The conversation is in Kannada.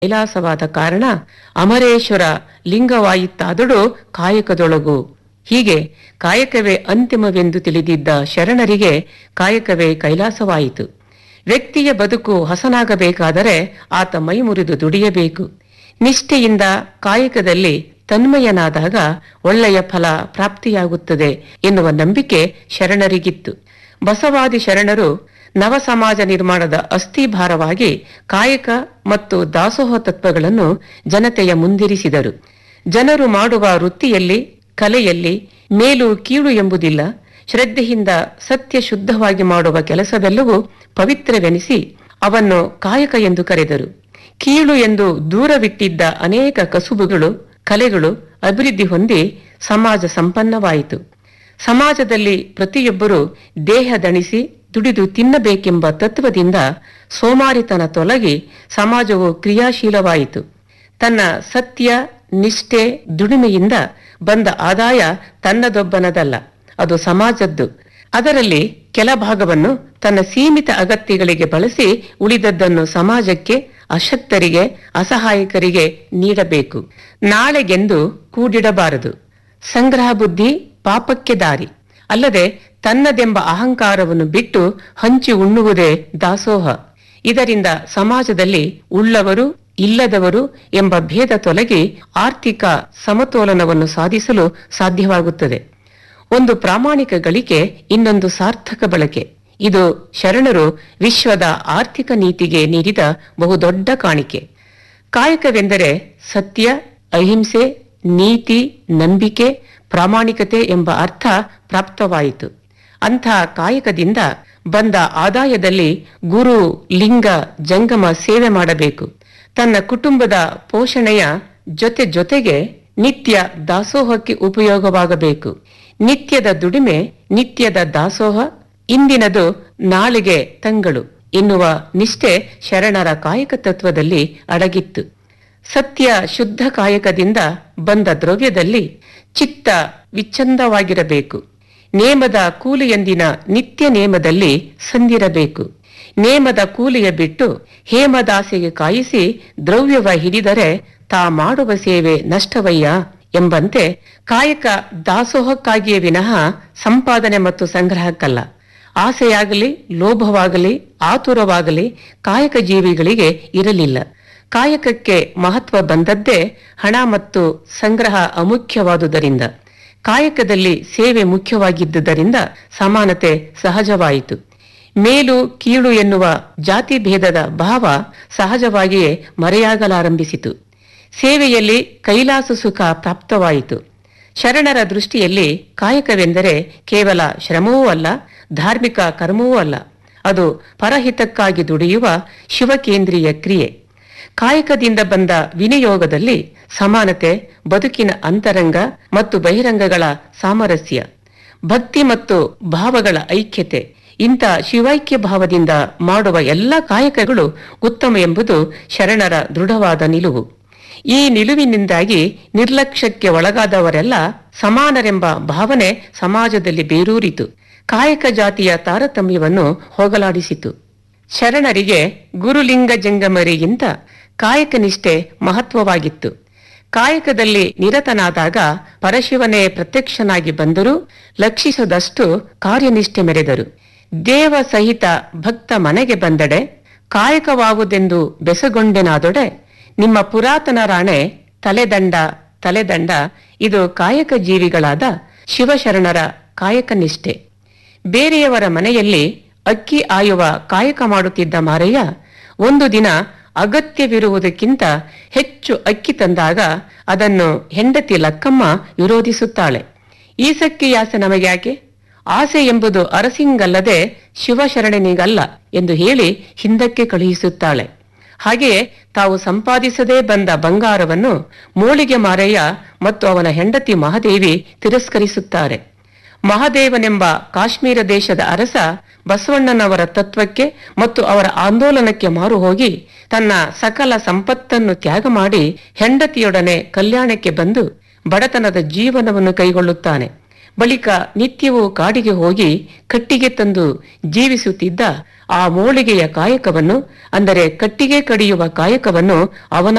ಕೈಲಾಸವಾದ ಕಾರಣ ಅಮರೇಶ್ವರ ಲಿಂಗವಾಯಿತಾದಡು ಕಾಯಕದೊಳಗು ಹೀಗೆ ಕಾಯಕವೇ ಅಂತಿಮವೆಂದು ತಿಳಿದಿದ್ದ ಶರಣರಿಗೆ ಕಾಯಕವೇ ಕೈಲಾಸವಾಯಿತು ವ್ಯಕ್ತಿಯ ಬದುಕು ಹಸನಾಗಬೇಕಾದರೆ ಆತ ಮೈಮುರಿದು ದುಡಿಯಬೇಕು ನಿಷ್ಠೆಯಿಂದ ಕಾಯಕದಲ್ಲಿ ತನ್ಮಯನಾದಾಗ ಒಳ್ಳೆಯ ಫಲ ಪ್ರಾಪ್ತಿಯಾಗುತ್ತದೆ ಎನ್ನುವ ನಂಬಿಕೆ ಶರಣರಿಗಿತ್ತು ಬಸವಾದಿ ಶರಣರು ನವ ಸಮಾಜ ನಿರ್ಮಾಣದ ಅಸ್ಥಿಭಾರವಾಗಿ ಕಾಯಕ ಮತ್ತು ದಾಸೋಹ ತತ್ವಗಳನ್ನು ಜನತೆಯ ಮುಂದಿರಿಸಿದರು ಜನರು ಮಾಡುವ ವೃತ್ತಿಯಲ್ಲಿ ಕಲೆಯಲ್ಲಿ ಮೇಲು ಕೀಳು ಎಂಬುದಿಲ್ಲ ಶ್ರದ್ಧೆಯಿಂದ ಸತ್ಯ ಶುದ್ಧವಾಗಿ ಮಾಡುವ ಕೆಲಸವೆಲ್ಲವೂ ಪವಿತ್ರವೆನಿಸಿ ಅವನ್ನು ಕಾಯಕ ಎಂದು ಕರೆದರು ಕೀಳು ಎಂದು ದೂರವಿಟ್ಟಿದ್ದ ಅನೇಕ ಕಸುಬುಗಳು ಕಲೆಗಳು ಅಭಿವೃದ್ಧಿ ಹೊಂದಿ ಸಮಾಜ ಸಂಪನ್ನವಾಯಿತು ಸಮಾಜದಲ್ಲಿ ಪ್ರತಿಯೊಬ್ಬರು ದೇಹ ದಣಿಸಿ ದುಡಿದು ತಿನ್ನಬೇಕೆಂಬ ತತ್ವದಿಂದ ಸೋಮಾರಿತನ ತೊಲಗಿ ಸಮಾಜವು ಕ್ರಿಯಾಶೀಲವಾಯಿತು ತನ್ನ ಸತ್ಯ ನಿಷ್ಠೆ ದುಡಿಮೆಯಿಂದ ಬಂದ ಆದಾಯ ತನ್ನದೊಬ್ಬನದಲ್ಲ ಅದು ಸಮಾಜದ್ದು ಅದರಲ್ಲಿ ಕೆಲ ಭಾಗವನ್ನು ತನ್ನ ಸೀಮಿತ ಅಗತ್ಯಗಳಿಗೆ ಬಳಸಿ ಉಳಿದದ್ದನ್ನು ಸಮಾಜಕ್ಕೆ ಅಶಕ್ತರಿಗೆ ಅಸಹಾಯಕರಿಗೆ ನೀಡಬೇಕು ನಾಳೆಗೆಂದು ಕೂಡಿಡಬಾರದು ಸಂಗ್ರಹ ಬುದ್ಧಿ ಪಾಪಕ್ಕೆ ದಾರಿ ಅಲ್ಲದೆ ತನ್ನದೆಂಬ ಅಹಂಕಾರವನ್ನು ಬಿಟ್ಟು ಹಂಚಿ ಉಣ್ಣುವುದೇ ದಾಸೋಹ ಇದರಿಂದ ಸಮಾಜದಲ್ಲಿ ಉಳ್ಳವರು ಇಲ್ಲದವರು ಎಂಬ ಭೇದ ತೊಲಗಿ ಆರ್ಥಿಕ ಸಮತೋಲನವನ್ನು ಸಾಧಿಸಲು ಸಾಧ್ಯವಾಗುತ್ತದೆ ಒಂದು ಪ್ರಾಮಾಣಿಕ ಗಳಿಕೆ ಇನ್ನೊಂದು ಸಾರ್ಥಕ ಬಳಕೆ ಇದು ಶರಣರು ವಿಶ್ವದ ಆರ್ಥಿಕ ನೀತಿಗೆ ನೀಡಿದ ಬಹುದೊಡ್ಡ ಕಾಣಿಕೆ ಕಾಯಕವೆಂದರೆ ಸತ್ಯ ಅಹಿಂಸೆ ನೀತಿ ನಂಬಿಕೆ ಪ್ರಾಮಾಣಿಕತೆ ಎಂಬ ಅರ್ಥ ಪ್ರಾಪ್ತವಾಯಿತು ಅಂಥ ಕಾಯಕದಿಂದ ಬಂದ ಆದಾಯದಲ್ಲಿ ಗುರು ಲಿಂಗ ಜಂಗಮ ಸೇವೆ ಮಾಡಬೇಕು ತನ್ನ ಕುಟುಂಬದ ಪೋಷಣೆಯ ಜೊತೆ ಜೊತೆಗೆ ನಿತ್ಯ ದಾಸೋಹಕ್ಕೆ ಉಪಯೋಗವಾಗಬೇಕು ನಿತ್ಯದ ದುಡಿಮೆ ನಿತ್ಯದ ದಾಸೋಹ ಇಂದಿನದು ನಾಳೆಗೆ ತಂಗಳು ಎನ್ನುವ ನಿಷ್ಠೆ ಶರಣರ ಕಾಯಕ ತತ್ವದಲ್ಲಿ ಅಡಗಿತ್ತು ಸತ್ಯ ಶುದ್ಧ ಕಾಯಕದಿಂದ ಬಂದ ದ್ರವ್ಯದಲ್ಲಿ ಚಿತ್ತ ವಿಚ್ಛಂದವಾಗಿರಬೇಕು ನೇಮದ ಕೂಲಿಯಂದಿನ ನಿತ್ಯ ನೇಮದಲ್ಲಿ ಸಂದಿರಬೇಕು ನೇಮದ ಕೂಲಿಯ ಬಿಟ್ಟು ಹೇಮದಾಸೆಗೆ ಕಾಯಿಸಿ ದ್ರವ್ಯವ ಹಿಡಿದರೆ ತಾ ಮಾಡುವ ಸೇವೆ ನಷ್ಟವಯ್ಯ ಎಂಬಂತೆ ಕಾಯಕ ದಾಸೋಹಕ್ಕಾಗಿಯೇ ವಿನಃ ಸಂಪಾದನೆ ಮತ್ತು ಸಂಗ್ರಹಕ್ಕಲ್ಲ ಆಸೆಯಾಗಲಿ ಲೋಭವಾಗಲಿ ಆತುರವಾಗಲಿ ಕಾಯಕ ಜೀವಿಗಳಿಗೆ ಇರಲಿಲ್ಲ ಕಾಯಕಕ್ಕೆ ಮಹತ್ವ ಬಂದದ್ದೇ ಹಣ ಮತ್ತು ಸಂಗ್ರಹ ಅಮುಖ್ಯವಾದುದರಿಂದ ಕಾಯಕದಲ್ಲಿ ಸೇವೆ ಮುಖ್ಯವಾಗಿದ್ದುದರಿಂದ ಸಮಾನತೆ ಸಹಜವಾಯಿತು ಮೇಲು ಕೀಳು ಎನ್ನುವ ಜಾತಿ ಭೇದದ ಭಾವ ಸಹಜವಾಗಿಯೇ ಮರೆಯಾಗಲಾರಂಭಿಸಿತು ಸೇವೆಯಲ್ಲಿ ಕೈಲಾಸ ಸುಖ ಪ್ರಾಪ್ತವಾಯಿತು ಶರಣರ ದೃಷ್ಟಿಯಲ್ಲಿ ಕಾಯಕವೆಂದರೆ ಕೇವಲ ಶ್ರಮವೂ ಅಲ್ಲ ಧಾರ್ಮಿಕ ಕರ್ಮವೂ ಅಲ್ಲ ಅದು ಪರಹಿತಕ್ಕಾಗಿ ದುಡಿಯುವ ಶಿವಕೇಂದ್ರೀಯ ಕ್ರಿಯೆ ಕಾಯಕದಿಂದ ಬಂದ ವಿನಿಯೋಗದಲ್ಲಿ ಸಮಾನತೆ ಬದುಕಿನ ಅಂತರಂಗ ಮತ್ತು ಬಹಿರಂಗಗಳ ಸಾಮರಸ್ಯ ಭಕ್ತಿ ಮತ್ತು ಭಾವಗಳ ಐಕ್ಯತೆ ಇಂಥ ಶಿವೈಕ್ಯ ಭಾವದಿಂದ ಮಾಡುವ ಎಲ್ಲ ಕಾಯಕಗಳು ಉತ್ತಮ ಎಂಬುದು ಶರಣರ ದೃಢವಾದ ನಿಲುವು ಈ ನಿಲುವಿನಿಂದಾಗಿ ನಿರ್ಲಕ್ಷ್ಯಕ್ಕೆ ಒಳಗಾದವರೆಲ್ಲ ಸಮಾನರೆಂಬ ಭಾವನೆ ಸಮಾಜದಲ್ಲಿ ಬೇರೂರಿತು ಕಾಯಕ ಜಾತಿಯ ತಾರತಮ್ಯವನ್ನು ಹೋಗಲಾಡಿಸಿತು ಶರಣರಿಗೆ ಗುರುಲಿಂಗ ಜಂಗಮರಿಗಿಂತ ಕಾಯಕ ನಿಷ್ಠೆ ಮಹತ್ವವಾಗಿತ್ತು ಕಾಯಕದಲ್ಲಿ ನಿರತನಾದಾಗ ಪರಶಿವನೇ ಪ್ರತ್ಯಕ್ಷನಾಗಿ ಬಂದರೂ ಲಕ್ಷಿಸದಷ್ಟು ಕಾರ್ಯನಿಷ್ಠೆ ಮೆರೆದರು ದೇವ ಸಹಿತ ಭಕ್ತ ಮನೆಗೆ ಬಂದಡೆ ಕಾಯಕವಾವುದೆಂದು ಬೆಸಗೊಂಡೆನಾದೊಡೆ ನಿಮ್ಮ ಪುರಾತನ ರಾಣೆ ತಲೆದಂಡ ತಲೆದಂಡ ಇದು ಕಾಯಕ ಜೀವಿಗಳಾದ ಶಿವಶರಣರ ಕಾಯಕ ನಿಷ್ಠೆ ಬೇರೆಯವರ ಮನೆಯಲ್ಲಿ ಅಕ್ಕಿ ಆಯುವ ಕಾಯಕ ಮಾಡುತ್ತಿದ್ದ ಮಾರಯ್ಯ ಒಂದು ದಿನ ಅಗತ್ಯವಿರುವುದಕ್ಕಿಂತ ಹೆಚ್ಚು ಅಕ್ಕಿ ತಂದಾಗ ಅದನ್ನು ಹೆಂಡತಿ ಲಕ್ಕಮ್ಮ ವಿರೋಧಿಸುತ್ತಾಳೆ ಈಸಕ್ಕಿಯಾಸೆ ನಮಗ್ಯಾಕೆ ಆಸೆ ಎಂಬುದು ಅರಸಿಂಗಲ್ಲದೆ ಶಿವಶರಣನಿಗಲ್ಲ ಎಂದು ಹೇಳಿ ಹಿಂದಕ್ಕೆ ಕಳುಹಿಸುತ್ತಾಳೆ ಹಾಗೆಯೇ ತಾವು ಸಂಪಾದಿಸದೇ ಬಂದ ಬಂಗಾರವನ್ನು ಮೋಳಿಗೆ ಮಾರಯ್ಯ ಮತ್ತು ಅವನ ಹೆಂಡತಿ ಮಹಾದೇವಿ ತಿರಸ್ಕರಿಸುತ್ತಾರೆ ಮಹಾದೇವನೆಂಬ ಕಾಶ್ಮೀರ ದೇಶದ ಅರಸ ಬಸವಣ್ಣನವರ ತತ್ವಕ್ಕೆ ಮತ್ತು ಅವರ ಆಂದೋಲನಕ್ಕೆ ಮಾರು ಹೋಗಿ ತನ್ನ ಸಕಲ ಸಂಪತ್ತನ್ನು ತ್ಯಾಗ ಮಾಡಿ ಹೆಂಡತಿಯೊಡನೆ ಕಲ್ಯಾಣಕ್ಕೆ ಬಂದು ಬಡತನದ ಜೀವನವನ್ನು ಕೈಗೊಳ್ಳುತ್ತಾನೆ ಬಳಿಕ ನಿತ್ಯವೂ ಕಾಡಿಗೆ ಹೋಗಿ ಕಟ್ಟಿಗೆ ತಂದು ಜೀವಿಸುತ್ತಿದ್ದ ಆ ಮೋಳಿಗೆಯ ಕಾಯಕವನ್ನು ಅಂದರೆ ಕಟ್ಟಿಗೆ ಕಡಿಯುವ ಕಾಯಕವನ್ನು ಅವನ